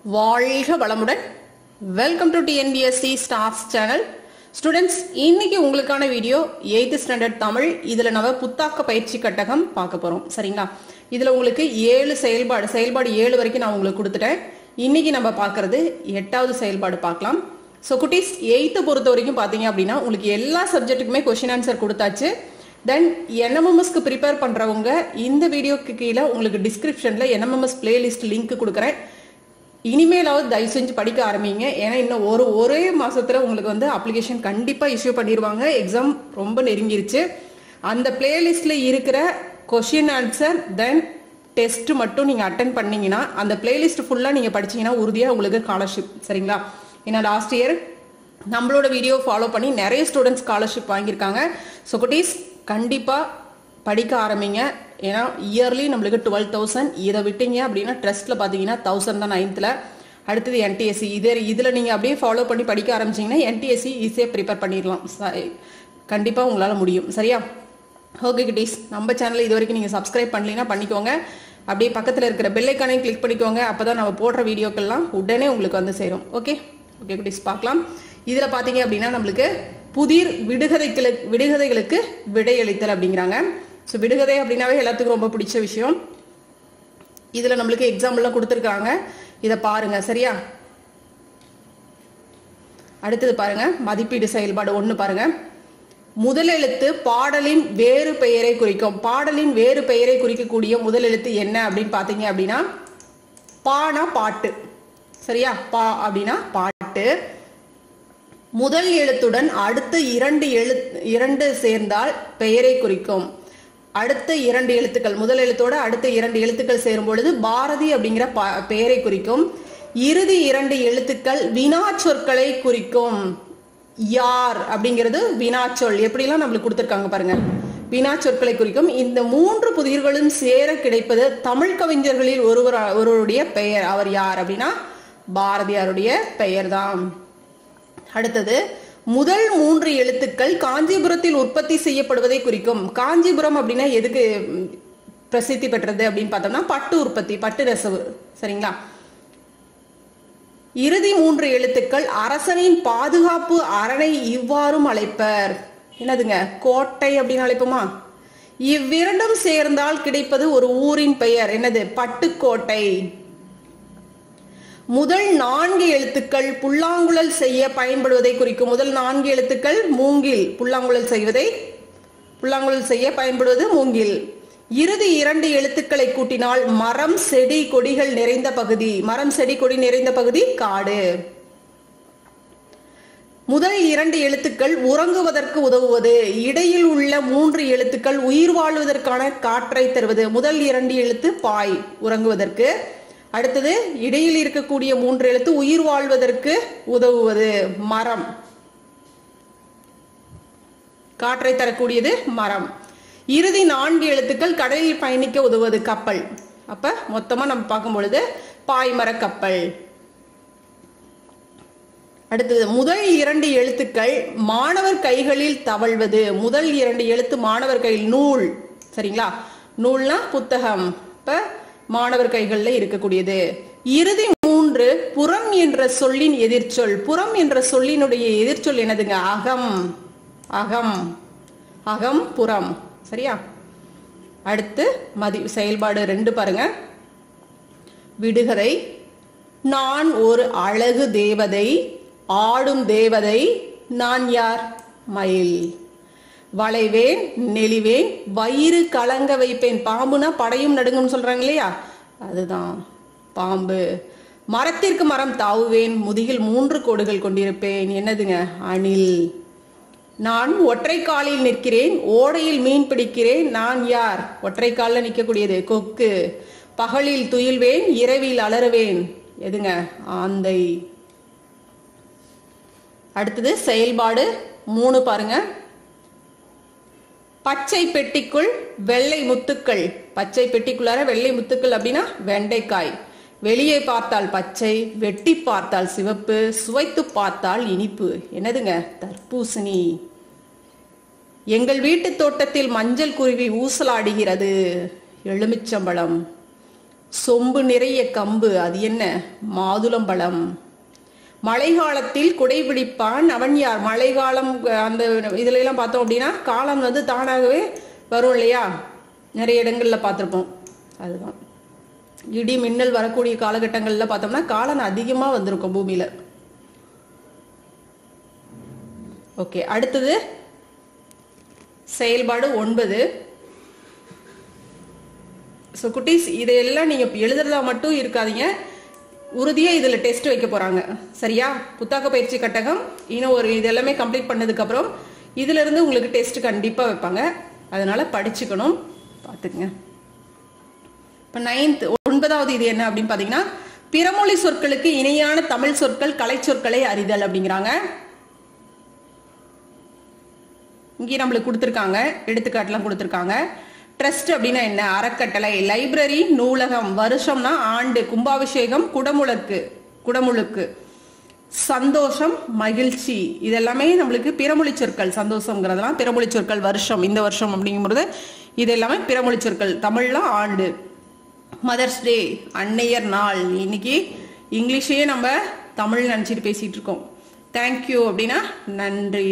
வாழ்க வளமுடன் welcome to T N P S C staffs channel students இன்னைக்கு உங்களுக்கான வீடியோ எயித்து ஸ்டாண்டர்ட் தமிழ் இதுல நம்ம புத்தாக்க பயிற்சி கட்டகம் பார்க்க போறோம் சரிங்களா இதுல உங்களுக்கு ஏழு செயல்பாடு செயல்பாடு ஏழு வரைக்கும் நான் உங்களுக்கு கொடுத்துட்டேன் இன்னைக்கு நம்ம பார்க்கறது எட்டாவது செயல்பாடு பார்க்கலாம் ஸோ குட்டீஸ் எயித்து பொறுத்த வரைக்கும் பார்த்தீங்க அப்படின்னா உங்களுக்கு எல்லா சப்ஜெக்ட்டுக்குமே கொஷின் ஆன்சர் கொடுத்தாச்சு தென் என்எம்எம்எஸ்க்கு ப்ரிப்பேர் பண்றவங்க இந்த வீடியோக்கு கீழே உங்களுக்கு டிஸ்கிரிப்ஷன்ல என்எம்எம்எஸ் பிளேலிஸ்ட் லிங்க் கொடுக்குறேன் இனிமேலாவது தயவு செஞ்சு படிக்க ஆரம்பிங்க ஏன்னா இன்னும் ஒரு ஒரே மாசத்துல உங்களுக்கு வந்து அப்ளிகேஷன் கண்டிப்பா இஷ்யூ பண்ணிடுவாங்க எக்ஸாம் ரொம்ப நெருங்கிருச்சு அந்த பிளேலிஸ்ட்ல இருக்கிற கொஷின் ஆன்சர் தென் டெஸ்ட் மட்டும் நீங்க அட்டன் பண்ணீங்கன்னா அந்த பிளேலிஸ்ட் ஃபுல்லா நீங்க படிச்சீங்கன்னா உறுதியா உங்களுக்கு ஸ்காலர்ஷிப் சரிங்களா ஏன்னா லாஸ்ட் இயர் நம்மளோட வீடியோ ஃபாலோ பண்ணி நிறைய ஸ்டூடெண்ட்ஸ் ஸ்காலர்ஷிப் வாங்கியிருக்காங்க ஸோ குட்டீஸ் கண்டிப்பாக படிக்க ஆரம்பிங்க ஏன்னா இயர்லி நம்மளுக்கு டுவெல் தௌசண்ட் இதை விட்டீங்க அப்படின்னா ட்ரஸ்ட்டில் பார்த்தீங்கன்னா தௌசண்ட் தான் நைன்த்தில் அடுத்தது என்டிஎஸ்சி இதே இதில் நீங்கள் அப்படியே ஃபாலோ பண்ணி படிக்க ஆரம்பிச்சிங்கன்னா என்டிஎஸ்சி ஈஸியாக ப்ரிப்பேர் பண்ணிடலாம் கண்டிப்பாக உங்களால் முடியும் சரியா ஓகே கிட்டீஸ் நம்ம சேனல் இது வரைக்கும் நீங்கள் சப்ஸ்கிரைப் பண்ணலீங்கன்னா பண்ணிக்கோங்க அப்படியே பக்கத்தில் இருக்கிற பெல்லைக்கானையும் கிளிக் பண்ணிக்கோங்க அப்போ தான் நம்ம போடுற வீடியோக்கள்லாம் உடனே உங்களுக்கு வந்து சேரும் ஓகே ஓகே குட்டீஸ் பார்க்கலாம் இதில் பார்த்தீங்க அப்படின்னா நம்மளுக்கு புதிர் விடுகதைகளுக்கு விடுகதைகளுக்கு விடையளித்தல் அப்படிங்கிறாங்க ஸோ விடுகதை அப்படின்னாவே எல்லாத்துக்கும் ரொம்ப பிடிச்ச விஷயம் இதில் நம்மளுக்கு எக்ஸாம்பிள்லாம் கொடுத்துருக்காங்க இதை பாருங்க சரியா அடுத்தது பாருங்க மதிப்பீடு செயல்பாடு ஒன்று பாருங்க முதல் எழுத்து பாடலின் வேறு பெயரை குறிக்கும் பாடலின் வேறு பெயரை குறிக்கக்கூடிய முதல் எழுத்து என்ன அப்படின்னு பார்த்தீங்க அப்படின்னா பானா பாட்டு சரியா பா அப்படின்னா பாட்டு முதல் எழுத்துடன் அடுத்த இரண்டு எழு இரண்டு சேர்ந்தால் பெயரை குறிக்கும் அடுத்த இரண்டு எழுத்துக்கள் முதல் எழுத்தோட அடுத்த இரண்டு எழுத்துக்கள் சேரும் பொழுது பாரதி அப்படிங்கிற பெயரை குறிக்கும் இறுதி இரண்டு எழுத்துக்கள் வினா சொற்களை குறிக்கும் யார் அப்படிங்கிறது வினாச்சொல் எப்படிலாம் நம்மளுக்கு கொடுத்துருக்காங்க பாருங்க வினா சொற்களை குறிக்கும் இந்த மூன்று புதிர்களும் சேர கிடைப்பது தமிழ் கவிஞர்களில் ஒருவர் ஒருவருடைய பெயர் அவர் யார் அப்படின்னா பாரதியாருடைய பெயர் தான் அடுத்தது முதல் மூன்று எழுத்துக்கள் காஞ்சிபுரத்தில் உற்பத்தி செய்யப்படுவதை குறிக்கும் காஞ்சிபுரம் அப்படின்னா எதுக்கு பிரசித்தி பெற்றது அப்படின்னு பார்த்தோம்னா பட்டு உற்பத்தி பட்டு நெசவு சரிங்களா இறுதி மூன்று எழுத்துக்கள் அரசனின் பாதுகாப்பு அரணை இவ்வாறும் அழைப்பர் என்னதுங்க கோட்டை அப்படின்னு அழைப்போமா இவ்விரண்டும் சேர்ந்தால் கிடைப்பது ஒரு ஊரின் பெயர் என்னது பட்டுக்கோட்டை முதல் நான்கு எழுத்துக்கள் புல்லாங்குழல் செய்ய பயன்படுவதை குறிக்கும் முதல் நான்கு எழுத்துக்கள் மூங்கில் புல்லாங்குழல் செய்வதை புல்லாங்குழல் செய்ய பயன்படுவது மூங்கில் இறுதி இரண்டு எழுத்துக்களை கூட்டினால் மரம் செடி கொடிகள் நிறைந்த பகுதி மரம் செடி கொடி நிறைந்த பகுதி காடு முதல் இரண்டு எழுத்துக்கள் உறங்குவதற்கு உதவுவது இடையில் உள்ள மூன்று எழுத்துக்கள் உயிர் வாழ்வதற்கான காற்றை தருவது முதல் இரண்டு எழுத்து பாய் உறங்குவதற்கு அடுத்தது இடையில் இருக்கக்கூடிய மூன்று எழுத்து உயிர் வாழ்வதற்கு உதவுவது மரம் காற்றை தரக்கூடியது மரம் இறுதி நான்கு எழுத்துக்கள் கடலில் பயணிக்க உதவுவது கப்பல் அப்ப மொத்தமா நம்ம பார்க்கும் பொழுது பாய்மர கப்பல் அடுத்தது முதல் இரண்டு எழுத்துக்கள் மாணவர் கைகளில் தவழ்வது முதல் இரண்டு எழுத்து மாணவர் கையில் நூல் சரிங்களா நூல்னா புத்தகம் இப்ப மாணவர் கைகளில் இருக்கக்கூடியது இறுதி மூன்று புறம் என்ற சொல்லின் எதிர்ச்சொல் புறம் என்ற சொல்லினுடைய எதிர்ச்சொல் என்னதுங்க அகம் அகம் அகம் புறம் சரியா அடுத்து மதி செயல்பாடு ரெண்டு பாருங்க விடுகதை நான் ஒரு அழகு தேவதை ஆடும் தேவதை நான் யார் மயில் வளைவேன் நெளிவேன் வயிறு கலங்க வைப்பேன் பாம்புனா படையும் நடுங்கும்னு சொல்றாங்க இல்லையா அதுதான் பாம்பு மரத்திற்கு மரம் தாவுவேன் முதுகில் மூன்று கோடுகள் கொண்டிருப்பேன் என்னதுங்க அணில் நான் ஒற்றை காலில் நிற்கிறேன் ஓடையில் மீன் பிடிக்கிறேன் நான் யார் ஒற்றை காலில் நிற்கக்கூடியது கொக்கு பகலில் துயில்வேன் இரவில் அலறுவேன் எதுங்க ஆந்தை அடுத்தது செயல்பாடு மூணு பாருங்க பச்சை பெட்டிக்குள் வெள்ளை முத்துக்கள் பச்சை பெட்டிக்குள்ளார வெள்ளை முத்துக்கள் அப்படின்னா வெண்டைக்காய் வெளியே பார்த்தால் பச்சை வெட்டி பார்த்தால் சிவப்பு சுவைத்து பார்த்தால் இனிப்பு என்னதுங்க தர்பூசணி எங்கள் வீட்டு தோட்டத்தில் மஞ்சள் குருவி ஊசலாடுகிறது எலுமிச்சம்பழம் சொம்பு நிறைய கம்பு அது என்ன மாதுளம்பழம் மழை காலத்தில் குடைபிடிப்பான் அவன் யார் மழை காலம் அந்த இதுல எல்லாம் பார்த்தோம் அப்படின்னா காலம் வந்து தானாகவே வரும் இல்லையா நிறைய இடங்கள்ல பார்த்துருப்போம் அதுதான் இடி மின்னல் வரக்கூடிய காலகட்டங்கள்ல பார்த்தோம்னா காலம் அதிகமா வந்திருக்கும் பூமியில ஓகே அடுத்தது செயல்பாடு ஒன்பது ஸோ குட்டீஸ் இதையெல்லாம் நீங்க எழுதுறதா மட்டும் இருக்காதீங்க உறுதியா இதுல டெஸ்ட் வைக்க போறாங்க சரியா புத்தாக்க பயிற்சி கட்டகம் இன்னும் ஒரு இது எல்லாமே கம்ப்ளீட் பண்ணதுக்கு அப்புறம் இதுல இருந்து உங்களுக்கு டெஸ்ட் கண்டிப்பா வைப்பாங்க அதனால படிச்சுக்கணும் பாத்துக்கங்க இப்ப நைன்த் ஒன்பதாவது இது என்ன அப்படின்னு பாத்தீங்கன்னா பிறமொழி சொற்களுக்கு இணையான தமிழ் சொற்கள் கலை சொற்களை அறிதல் அப்படிங்கிறாங்க இங்கே நம்மளுக்கு கொடுத்துருக்காங்க எடுத்துக்காட்டுலாம் கொடுத்துருக்காங்க ட்ரஸ்ட் அப்படின்னா என்ன அறக்கட்டளை லைப்ரரி நூலகம் வருஷம்னா ஆண்டு கும்பாபிஷேகம் குடமுழக்கு குடமுழுக்கு சந்தோஷம் மகிழ்ச்சி இதெல்லாமே நம்மளுக்கு பிறமொழி சொற்கள் சந்தோஷங்கிறதெல்லாம் பிறமொழி சொற்கள் வருஷம் இந்த வருஷம் அப்படிங்கும்போது இது எல்லாமே பிறமொழி சொற்கள் தமிழ்ல ஆண்டு மதர்ஸ் டே அன்னையர் நாள் இன்னைக்கு இங்கிலீஷையே நம்ம தமிழ் நினச்சிட்டு பேசிட்டு இருக்கோம் தேங்க்யூ அப்படின்னா நன்றி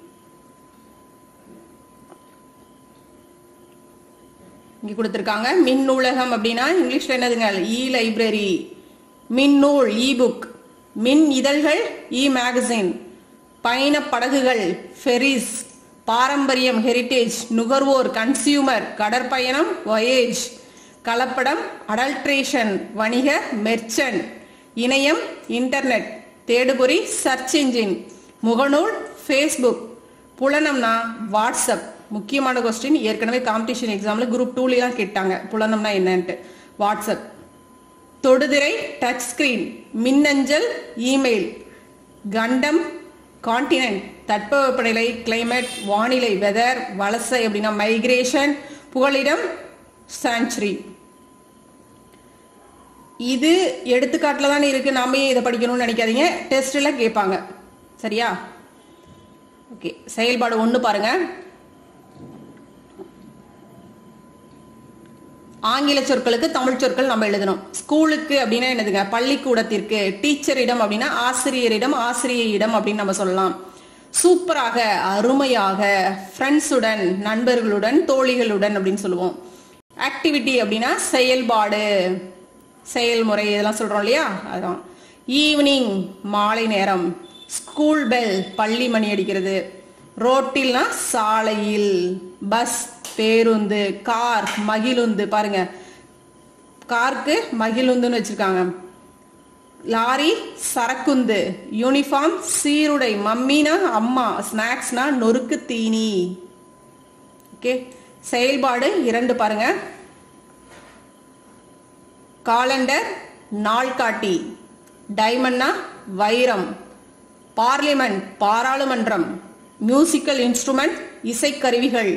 இங்க கொடுத்துருக்காங்க மின் நூலகம் அப்படின்னா இங்கிலீஷ்ல என்னதுங்க இ லைப்ரரி மின் நூல் இ புக் மின் இதழ்கள் இ மேகசின் பயண படகுகள் ஃபெரிஸ் பாரம்பரியம் ஹெரிட்டேஜ் நுகர்வோர் கன்சியூமர் கடற்பயணம் வயேஜ் கலப்படம் அடல்ட்ரேஷன் வணிக மெர்ச்சன்ட் இணையம் இன்டர்நெட் தேடுபொறி சர்ச் இன்ஜின் முகநூல் ஃபேஸ்புக் புலனம்னா வாட்ஸ்அப் முக்கியமான கொஸ்டின் ஏற்கனவே காம்படிஷன் எக்ஸாம்ல குரூப் டூலாம் கேட்டாங்க புலனம்னா என்னன்ட்டு வாட்ஸ்அப் தொடுதிரை டச் ஸ்கிரீன் மின்னஞ்சல் இமெயில் கண்டம் காண்டினென்ட் தட்பவெப்பநிலை கிளைமேட் வானிலை வெதர் வலசை அப்படின்னா மைக்ரேஷன் புகலிடம் சான்ச்சுரி இது எடுத்துக்காட்டுல தானே இருக்கு நாம ஏன் இதை படிக்கணும்னு நினைக்காதீங்க டெஸ்ட்ல கேட்பாங்க சரியா ஓகே செயல்பாடு ஒன்று பாருங்க ஆங்கில சொற்களுக்கு தமிழ் சொற்கள் நம்ம எழுதணும் ஸ்கூலுக்கு அப்படின்னா என்னதுங்க பள்ளிக்கூடத்திற்கு டீச்சரிடம் அப்படின்னா ஆசிரியரிடம் ஆசிரியரிடம் அப்படின்னு நம்ம சொல்லலாம் சூப்பராக அருமையாக ஃப்ரெண்ட்ஸுடன் நண்பர்களுடன் தோழிகளுடன் அப்படின்னு சொல்லுவோம் ஆக்டிவிட்டி அப்படின்னா செயல்பாடு செயல்முறை இதெல்லாம் சொல்றோம் இல்லையா அதான் ஈவினிங் மாலை நேரம் ஸ்கூல் பெல் பள்ளி மணி அடிக்கிறது ரோட்டில்னா சாலையில் பஸ் பேருந்து கார் மகிழுந்து பாருங்க காருக்கு மகிழுந்துன்னு வச்சிருக்காங்க லாரி சரக்குந்து யூனிஃபார்ம் சீருடை மம்மினா அம்மா ஸ்நாக்ஸ்னா நொறுக்கு தீனி ஓகே செயல்பாடு இரண்டு பாருங்க காலண்டர் நாள்காட்டி டைமண்ட்னா வைரம் பார்லிமெண்ட் பாராளுமன்றம் மியூசிக்கல் இன்ஸ்ட்ருமெண்ட் இசைக்கருவிகள்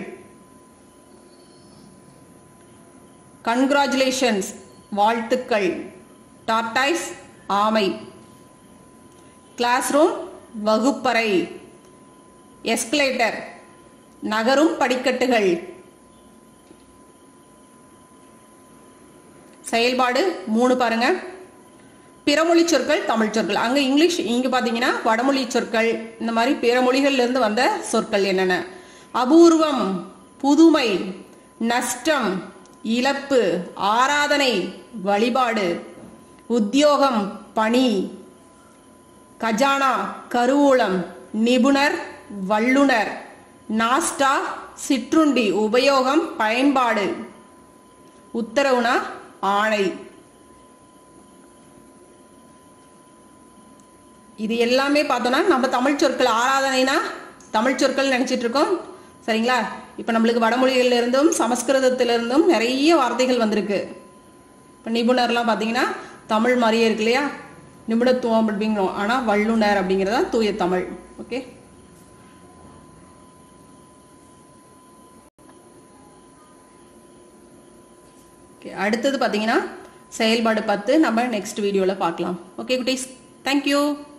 கங்க்ராச்சுலேஷன்ஸ் வாழ்த்துக்கள் டார்டைஸ் ஆமை கிளாஸ் ரூம் வகுப்பறை எஸ்கலேட்டர் நகரும் படிக்கட்டுகள் செயல்பாடு மூணு பாருங்க பிறமொழி சொற்கள் தமிழ் சொற்கள் அங்க இங்கிலீஷ் இங்க பாத்தீங்கன்னா வடமொழி சொற்கள் இந்த மாதிரி பிற மொழிகள்ல இருந்து வந்த சொற்கள் என்னென்ன அபூர்வம் புதுமை நஷ்டம் இழப்பு ஆராதனை வழிபாடு உத்தியோகம் பணி கஜானா கருவூலம் நிபுணர் வல்லுனர் நாஸ்டா சிற்றுண்டி உபயோகம் பயன்பாடு உத்தரவுனா ஆணை இது எல்லாமே பார்த்தோம்னா நம்ம தமிழ் சொற்கள் ஆராதனைனா தமிழ் சொற்கள் நினைச்சிட்டு இருக்கோம் சரிங்களா இப்போ நம்மளுக்கு வடமொழிகள்ல இருந்தும் சமஸ்கிருதத்துல இருந்தும் நிறைய வார்த்தைகள் வந்திருக்கு இப்போ நிபுணர்லாம் பார்த்தீங்கன்னா தமிழ் மாதிரியே இருக்கு இல்லையா நிபுணத்துவம் அப்படிங்கிறோம் ஆனால் வல்லுனர் அப்படிங்கிறது தான் தூய தமிழ் ஓகே ஓகே அடுத்தது பார்த்தீங்கன்னா செயல்பாடு பத்து நம்ம நெக்ஸ்ட் வீடியோவில் பார்க்கலாம் ஓகே குட்டீஸ் தேங்க்யூ